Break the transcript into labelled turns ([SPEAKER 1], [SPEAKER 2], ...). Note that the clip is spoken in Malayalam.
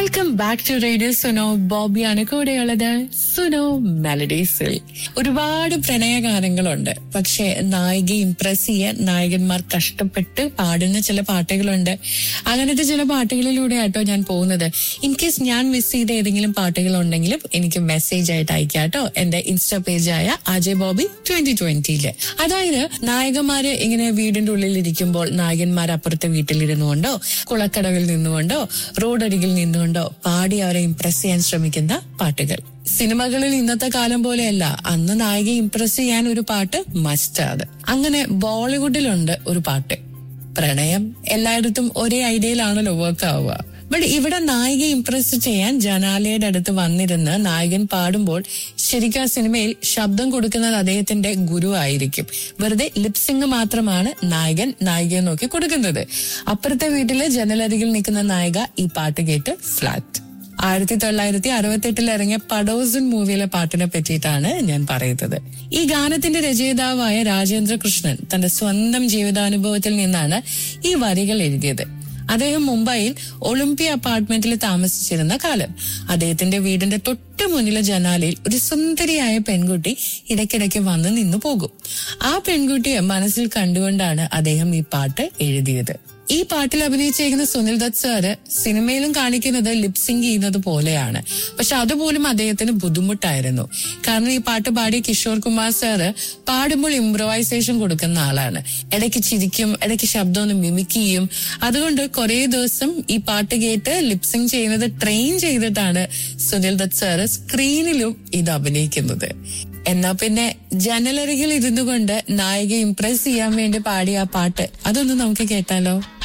[SPEAKER 1] welcome back to radio Suno ബോബിയാണ് കൂടെയുള്ളത് സുനോ മെലഡീസിൽ ഒരുപാട് പ്രണയഗാനങ്ങളുണ്ട് പക്ഷെ നായിക ഇംപ്രസ് ചെയ്യാൻ നായകന്മാർ കഷ്ടപ്പെട്ട് പാടുന്ന ചില പാട്ടുകളുണ്ട് അങ്ങനത്തെ ചില പാട്ടുകളിലൂടെ ആട്ടോ ഞാൻ പോകുന്നത് ഇൻ കേസ് ഞാൻ മിസ് ചെയ്ത ഏതെങ്കിലും പാട്ടുകൾ ഉണ്ടെങ്കിലും എനിക്ക് മെസ്സേജ് ആയിട്ട് അയക്കാട്ടോ എന്റെ ഇൻസ്റ്റാ പേജായ അജയ് ബോബി ട്വന്റി ട്വന്റിയില് അതായത് നായകന്മാര് ഇങ്ങനെ വീടിന്റെ ഉള്ളിൽ ഇരിക്കുമ്പോൾ നായകന്മാർ അപ്പുറത്തെ വീട്ടിലിരുന്നുകൊണ്ടോ കുളക്കടവിൽ നിന്നുകൊണ്ടോ റോഡരികിൽ നിന്നുകൊണ്ടോ പാടി അവരെ ഇംപ്രസ് ചെയ്യാൻ ശ്രമിക്കുന്ന പാട്ടുകൾ സിനിമകളിൽ ഇന്നത്തെ കാലം പോലെയല്ല അന്ന് നായിക ഇംപ്രസ് ചെയ്യാൻ ഒരു പാട്ട് മസ്റ്റാണ് അങ്ങനെ ബോളിവുഡിലുണ്ട് ഒരു പാട്ട് പ്രണയം എല്ലായിടത്തും ഒരേ ഐഡിയയിലാണല്ലോ വർക്ക് ആവുക ബട്ട് ഇവിടെ നായിക ഇംപ്രസ് ചെയ്യാൻ ജനാലയുടെ അടുത്ത് വന്നിരുന്ന് നായകൻ പാടുമ്പോൾ ശരിക്കും ആ സിനിമയിൽ ശബ്ദം കൊടുക്കുന്നത് അദ്ദേഹത്തിന്റെ ഗുരു ആയിരിക്കും വെറുതെ ലിപ്സിംഗ് മാത്രമാണ് നായകൻ നായികയെ നോക്കി കൊടുക്കുന്നത് അപ്പുറത്തെ വീട്ടിലെ ജനലരികിൽ നിൽക്കുന്ന നായിക ഈ പാട്ട് കേട്ട് ഫ്ലാറ്റ് ആയിരത്തി തൊള്ളായിരത്തി അറുപത്തെട്ടിൽ ഇറങ്ങിയ പഡോസൻ മൂവിയിലെ പാട്ടിനെ പറ്റിയിട്ടാണ് ഞാൻ പറയുന്നത് ഈ ഗാനത്തിന്റെ രചയിതാവായ രാജേന്ദ്ര കൃഷ്ണൻ തന്റെ സ്വന്തം ജീവിതാനുഭവത്തിൽ നിന്നാണ് ഈ വരികൾ എഴുതിയത് അദ്ദേഹം മുംബൈയിൽ ഒളിമ്പിയ അപ്പാർട്ട്മെന്റിൽ താമസിച്ചിരുന്ന കാലം അദ്ദേഹത്തിന്റെ വീടിന്റെ തൊട്ട് മുന്നിലെ ജനാലയിൽ ഒരു സുന്ദരിയായ പെൺകുട്ടി ഇടയ്ക്കിടയ്ക്ക് വന്ന് നിന്നു പോകും ആ പെൺകുട്ടിയെ മനസ്സിൽ കണ്ടുകൊണ്ടാണ് അദ്ദേഹം ഈ പാട്ട് എഴുതിയത് ഈ പാട്ടിൽ അഭിനയിച്ചേക്കുന്ന സുനിൽ ദത്ത് സാറ് സിനിമയിലും കാണിക്കുന്നത് ലിപ്സിംഗ് ചെയ്യുന്നത് പോലെയാണ് പക്ഷെ അതുപോലും അദ്ദേഹത്തിന് ബുദ്ധിമുട്ടായിരുന്നു കാരണം ഈ പാട്ട് പാടിയ കിഷോർ കുമാർ സാറ് പാടുമ്പോൾ ഇംപ്രവൈസേഷൻ കൊടുക്കുന്ന ആളാണ് ഇടയ്ക്ക് ചിരിക്കും ഇടയ്ക്ക് ശബ്ദം ഒന്ന് മിമിക് ചെയ്യും അതുകൊണ്ട് കുറെ ദിവസം ഈ പാട്ട് കേട്ട് ലിപ്സിംഗ് ചെയ്യുന്നത് ട്രെയിൻ ചെയ്തിട്ടാണ് സുനിൽ ദത്ത് സാറ് സ്ക്രീനിലും ഇത് അഭിനയിക്കുന്നത് എന്നാ പിന്നെ ജനലരികിൽ ഇരുന്നു കൊണ്ട് നായിക ഇംപ്രസ് ചെയ്യാൻ വേണ്ടി പാടിയ ആ പാട്ട് അതൊന്ന് നമുക്ക് കേട്ടാലോ